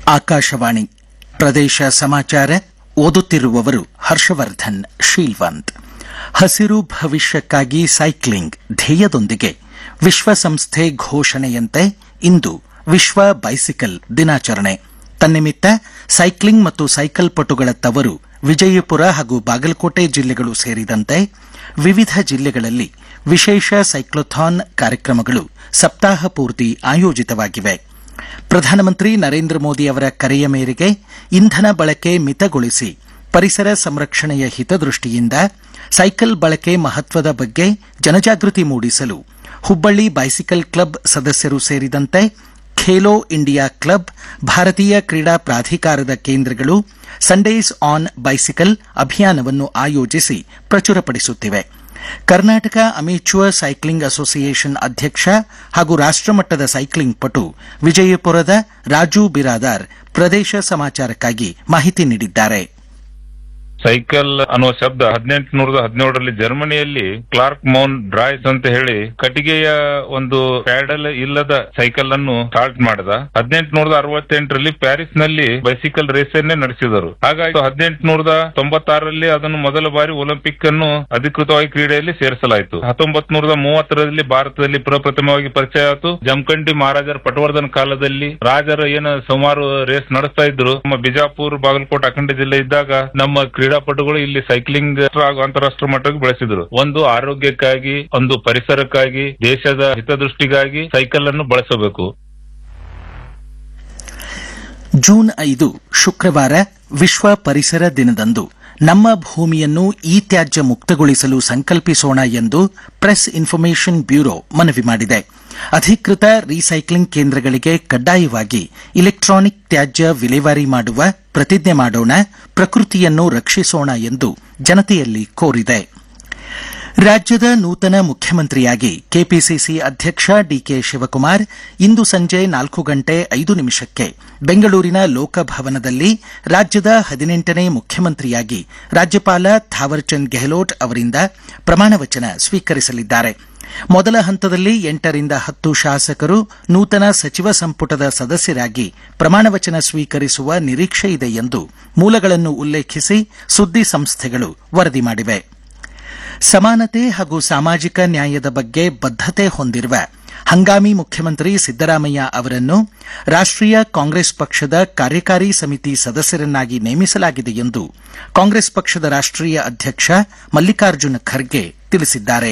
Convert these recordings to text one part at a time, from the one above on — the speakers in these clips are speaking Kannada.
ಆಕಾಶವಾಣಿ ಪ್ರದೇಶ ಸಮಾಚಾರ ಓದುತ್ತಿರುವವರು ಹರ್ಷವರ್ಧನ್ ಶೀಲ್ವಂತ್ ಹಸಿರು ಭವಿಷ್ಯಕ್ಕಾಗಿ ಸೈಕ್ಲಿಂಗ್ ಧ್ಯೇಯದೊಂದಿಗೆ ವಿಶ್ವಸಂಸ್ಥೆ ಘೋಷಣೆಯಂತೆ ಇಂದು ವಿಶ್ವ ಬೈಸಿಕಲ್ ದಿನಾಚರಣೆ ತನ್ನಿಮಿತ್ತ ಸೈಕ್ಲಿಂಗ್ ಮತ್ತು ಸೈಕಲ್ ಪಟುಗಳ ತವರು ವಿಜಯಪುರ ಹಾಗೂ ಬಾಗಲಕೋಟೆ ಜಿಲ್ಲೆಗಳು ಸೇರಿದಂತೆ ವಿವಿಧ ಜಿಲ್ಲೆಗಳಲ್ಲಿ ವಿಶೇಷ ಸೈಕ್ಲೋಥಾನ್ ಕಾರ್ಯಕ್ರಮಗಳು ಸಪ್ತಾಹ ಪೂರ್ತಿ ಆಯೋಜಿತವಾಗಿವೆ ಪ್ರಧಾನಮಂತ್ರಿ ನರೇಂದ್ರ ಮೋದಿ ಅವರ ಕರೆಯ ಮೇರೆಗೆ ಇಂಧನ ಬಳಕೆ ಮಿತಗೊಳಿಸಿ ಪರಿಸರ ಸಂರಕ್ಷಣೆಯ ಹಿತದೃಷ್ಟಿಯಿಂದ ಸೈಕಲ್ ಬಳಕೆ ಮಹತ್ವದ ಬಗ್ಗೆ ಜನಜಾಗೃತಿ ಮೂಡಿಸಲು ಹುಬ್ಬಳ್ಳಿ ಬೈಸಿಕಲ್ ಕ್ಲಬ್ ಸದಸ್ಯರು ಸೇರಿದಂತೆ ಖೇಲೋ ಇಂಡಿಯಾ ಕ್ಲಬ್ ಭಾರತೀಯ ಕ್ರೀಡಾ ಪ್ರಾಧಿಕಾರದ ಕೇಂದ್ರಗಳು ಸಂಡೇಸ್ ಆನ್ ಬೈಸಿಕಲ್ ಅಭಿಯಾನವನ್ನು ಆಯೋಜಿಸಿ ಪ್ರಚುರಪಡಿಸುತ್ತಿವೆ ಕರ್ನಾಟಕ ಅಮೇಚ್ಯೂರ್ ಸೈಕ್ಲಿಂಗ್ ಅಸೋಸಿಯೇಷನ್ ಅಧ್ಯಕ್ಷ ಹಾಗೂ ರಾಷ್ಟಮಟ್ಟದ ಸೈಕ್ಲಿಂಗ್ ಪಟು ವಿಜಯಪುರದ ರಾಜು ಬಿರಾದಾರ್ ಪ್ರದೇಶ ಸಮಾಚಾರಕ್ಕಾಗಿ ಮಾಹಿತಿ ನೀಡಿದ್ದಾರೆ ಸೈಕಲ್ ಅನ್ನುವ ಶಬ್ದ ಹದಿನೆಂಟುನೂರದ ಹದಿನೇಳರಲ್ಲಿ ಜರ್ಮನಿಯಲ್ಲಿ ಕ್ಲಾರ್ಕ್ ಮೌನ್ ಡ್ರಾಯ್ಸ್ ಅಂತ ಹೇಳಿ ಕಟ್ಟಿಗೆಯ ಒಂದು ಪ್ಯಾಡಲ್ ಇಲ್ಲದ ಸೈಕಲ್ ಅನ್ನು ಸ್ಟಾರ್ಟ್ ಮಾಡಿದ ಹದಿನೆಂಟುನೂರದ ಅರವತ್ತೆಂಟರಲ್ಲಿ ಪ್ಯಾರಿಸ್ ನಲ್ಲಿ ಬೈಸಿಕಲ್ ರೇಸ್ ಅನ್ನೇ ನಡೆಸಿದರು ಹಾಗಾಗಿ ಹದಿನೆಂಟುನೂರದ ತೊಂಬತ್ತಾರರಲ್ಲಿ ಅದನ್ನು ಮೊದಲ ಬಾರಿ ಒಲಿಂಪಿಕ್ ಅನ್ನು ಅಧಿಕೃತವಾಗಿ ಕ್ರೀಡೆಯಲ್ಲಿ ಸೇರಿಸಲಾಯಿತು ಹತ್ತೊಂಬತ್ ನೂರದ ಮೂವತ್ತರಲ್ಲಿ ಭಾರತದಲ್ಲಿ ಪ್ರಪ್ರಥಮವಾಗಿ ಪರಿಚಯ ಆಯಿತು ಜಮಖಂಡಿ ಮಹಾರಾಜರ ಪಟವರ್ಧನ ಕಾಲದಲ್ಲಿ ರಾಜರ ಏನು ಸುಮಾರು ರೇಸ್ ನಡೆಸ್ತಾ ಇದ್ರು ನಮ್ಮ ಬಿಜಾಪುರ ಬಾಗಲಕೋಟೆ ಅಖಂಡ ಜಿಲ್ಲೆ ಇದ್ದಾಗ ನಮ್ಮ ಕ್ರೀಡಾಪಟುಗಳು ಇಲ್ಲಿ ಸೈಕ್ಲಿಂಗ್ ಹಾಗೂ ಅಂತಾರಾಷ್ಟ್ರೀಯ ಮಟ್ಟಕ್ಕೆ ಬೆಳೆಸಿದ್ರು ಒಂದು ಆರೋಗ್ಯಕ್ಕಾಗಿ ಒಂದು ಪರಿಸರಕ್ಕಾಗಿ ದೇಶದ ಹಿತದೃಷ್ಟಿಗಾಗಿ ಸೈಕಲ್ ಅನ್ನು ಬಳಸಬೇಕು ಜೂನ್ ಐದು ಶುಕ್ರವಾರ ವಿಶ್ವ ಪರಿಸರ ದಿನದಂದು ನಮ್ಮ ಭೂಮಿಯನ್ನು ಇ ತ್ಯಾಜ್ಯ ಮುಕ್ತಗೊಳಿಸಲು ಸಂಕಲ್ಪಿಸೋಣ ಎಂದು ಪ್ರೆಸ್ ಇನ್ಫಾರ್ಮೇಷನ್ ಬ್ಯೂರೋ ಮನವಿ ಮಾಡಿದೆ ಅಧಿಕೃತ ರೀಸೈಕ್ಲಿಂಗ್ ಕೇಂದ್ರಗಳಿಗೆ ಕಡ್ಡಾಯವಾಗಿ ಇಲೆಕ್ಟ್ರಾನಿಕ್ ತ್ಯಾಜ್ಯ ವಿಲೇವಾರಿ ಮಾಡುವ ಪ್ರತಿಜ್ಞೆ ಮಾಡೋಣ ಪ್ರಕೃತಿಯನ್ನು ರಕ್ಷಿಸೋಣ ಎಂದು ಜನತೆಯಲ್ಲಿ ಕೋರಿದೆ ರಾಜ್ಯದ ನೂತನ ಮುಖ್ಯಮಂತ್ರಿಯಾಗಿ ಕೆಪಿಸಿಸಿ ಅಧ್ಯಕ್ಷ ಡಿಕೆ ಶಿವಕುಮಾರ್ ಇಂದು ಸಂಜೆ ನಾಲ್ಕು ಗಂಟೆ ಐದು ನಿಮಿಷಕ್ಕೆ ಬೆಂಗಳೂರಿನ ಲೋಕಭವನದಲ್ಲಿ ರಾಜ್ಯದ ಹದಿನೆಂಟನೇ ಮುಖ್ಯಮಂತ್ರಿಯಾಗಿ ರಾಜ್ಯಪಾಲ ಥಾವರ್ಚಂದ್ ಗೆಹ್ಲೋಟ್ ಅವರಿಂದ ಪ್ರಮಾಣವಚನ ಸ್ವೀಕರಿಸಲಿದ್ದಾರೆ ಮೊದಲ ಹಂತದಲ್ಲಿ ಎಂಟರಿಂದ ಹತ್ತು ಶಾಸಕರು ನೂತನ ಸಚಿವ ಸಂಪುಟದ ಸದಸ್ಯರಾಗಿ ಪ್ರಮಾಣವಚನ ಸ್ವೀಕರಿಸುವ ನಿರೀಕ್ಷೆ ಇದೆ ಎಂದು ಮೂಲಗಳನ್ನು ಉಲ್ಲೇಖಿಸಿ ಸುದ್ದಿ ಸಂಸ್ಥೆಗಳು ವರದಿ ಮಾಡಿವೆ ಸಮಾನತೆ ಹಾಗೂ ಸಾಮಾಜಿಕ ನ್ಯಾಯದ ಬಗ್ಗೆ ಬದ್ದತೆ ಹೊಂದಿರುವ ಹಂಗಾಮಿ ಮುಖ್ಯಮಂತ್ರಿ ಸಿದ್ದರಾಮಯ್ಯ ಅವರನ್ನು ರಾಷ್ಟೀಯ ಕಾಂಗ್ರೆಸ್ ಪಕ್ಷದ ಕಾರ್ಯಕಾರಿ ಸಮಿತಿ ಸದಸ್ಯರನ್ನಾಗಿ ನೇಮಿಸಲಾಗಿದೆ ಎಂದು ಕಾಂಗ್ರೆಸ್ ಪಕ್ಷದ ರಾಷ್ಟೀಯ ಅಧ್ಯಕ್ಷ ಮಲ್ಲಿಕಾರ್ಜುನ ಖರ್ಗೆ ತಿಳಿಸಿದ್ದಾರೆ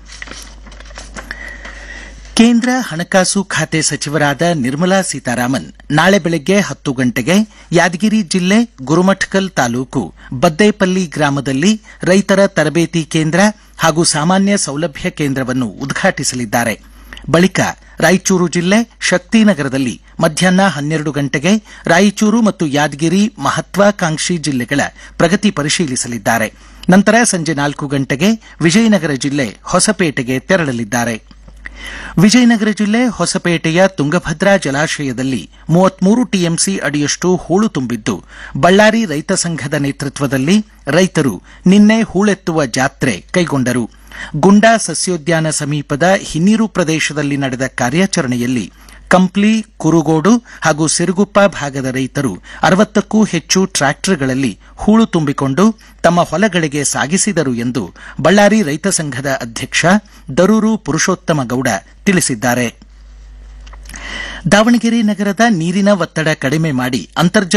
ಕೇಂದ್ರ ಹಣಕಾಸು ಖಾತೆ ಸಚಿವರಾದ ನಿರ್ಮಲಾ ಸೀತಾರಾಮನ್ ನಾಳೆ ಬೆಳಗ್ಗೆ ಹತ್ತು ಗಂಟೆಗೆ ಯಾದಗಿರಿ ಜಿಲ್ಲೆ ಗುರುಮಠಕಲ್ ತಾಲೂಕು ಬದ್ದೇಪಲ್ಲಿ ಗ್ರಾಮದಲ್ಲಿ ರೈತರ ತರಬೇತಿ ಕೇಂದ್ರ ಹಾಗೂ ಸಾಮಾನ್ಯ ಸೌಲಭ್ಯ ಕೇಂದ್ರವನ್ನು ಉದ್ಘಾಟಿಸಲಿದ್ದಾರೆ ಬಳಿಕ ರಾಯಚೂರು ಜಿಲ್ಲೆ ಶಕ್ತಿನಗರದಲ್ಲಿ ಮಧ್ಯಾಹ್ನ ಹನ್ನೆರಡು ಗಂಟೆಗೆ ರಾಯಚೂರು ಮತ್ತು ಯಾದಗಿರಿ ಮಹತ್ವಾಕಾಂಕ್ಷಿ ಜಿಲ್ಲೆಗಳ ಪ್ರಗತಿ ಪರಿಶೀಲಿಸಲಿದ್ದಾರೆ ನಂತರ ಸಂಜೆ ನಾಲ್ಕು ಗಂಟೆಗೆ ವಿಜಯನಗರ ಜಿಲ್ಲೆ ಹೊಸಪೇಟೆಗೆ ತೆರಳಲಿದ್ದಾರೆ ವಿಜಯನಗರ ಜಿಲ್ಲೆ ಹೊಸಪೇಟೆಯ ತುಂಗಭದ್ರಾ ಜಲಾಶಯದಲ್ಲಿ ಮೂವತ್ಮೂರು ಟಿಎಂಸಿ ಅಡಿಯಷ್ಟು ಹೂಳು ತುಂಬಿದ್ದು ಬಳ್ಳಾರಿ ರೈತ ಸಂಘದ ನೇತೃತ್ವದಲ್ಲಿ ರೈತರು ನಿನ್ನೆ ಹೂಳೆತ್ತುವ ಜಾತ್ರೆ ಕೈಗೊಂಡರು ಗುಂಡಾ ಸಸ್ಯೋದ್ಯಾನ ಸಮೀಪದ ಹಿನ್ನೀರು ಪ್ರದೇಶದಲ್ಲಿ ನಡೆದ ಕಾರ್ಯಾಚರಣೆಯಲ್ಲಿ ಕಂಪ್ಲಿ ಕುರುಗೋಡು ಹಾಗೂ ಸಿರುಗುಪ್ಪ ಭಾಗದ ರೈತರು ಅರವತ್ತಕ್ಕೂ ಹೆಚ್ಚು ಟ್ರ್ಯಾಕ್ಟರ್ಗಳಲ್ಲಿ ಹೂಳು ತುಂಬಿಕೊಂಡು ತಮ್ಮ ಹೊಲಗಳಿಗೆ ಸಾಗಿಸಿದರು ಎಂದು ಬಳ್ಳಾರಿ ರೈತ ಸಂಘದ ಅಧ್ಯಕ್ಷ ದರೂರು ಪುರುಷೋತ್ತಮ ಗೌಡ ತಿಳಿಸಿದ್ದಾರೆ ದಾವಣಗೆರೆ ನಗರದ ನೀರಿನ ಒತ್ತಡ ಕಡಿಮೆ ಮಾಡಿ ಅಂತರ್ಜಲ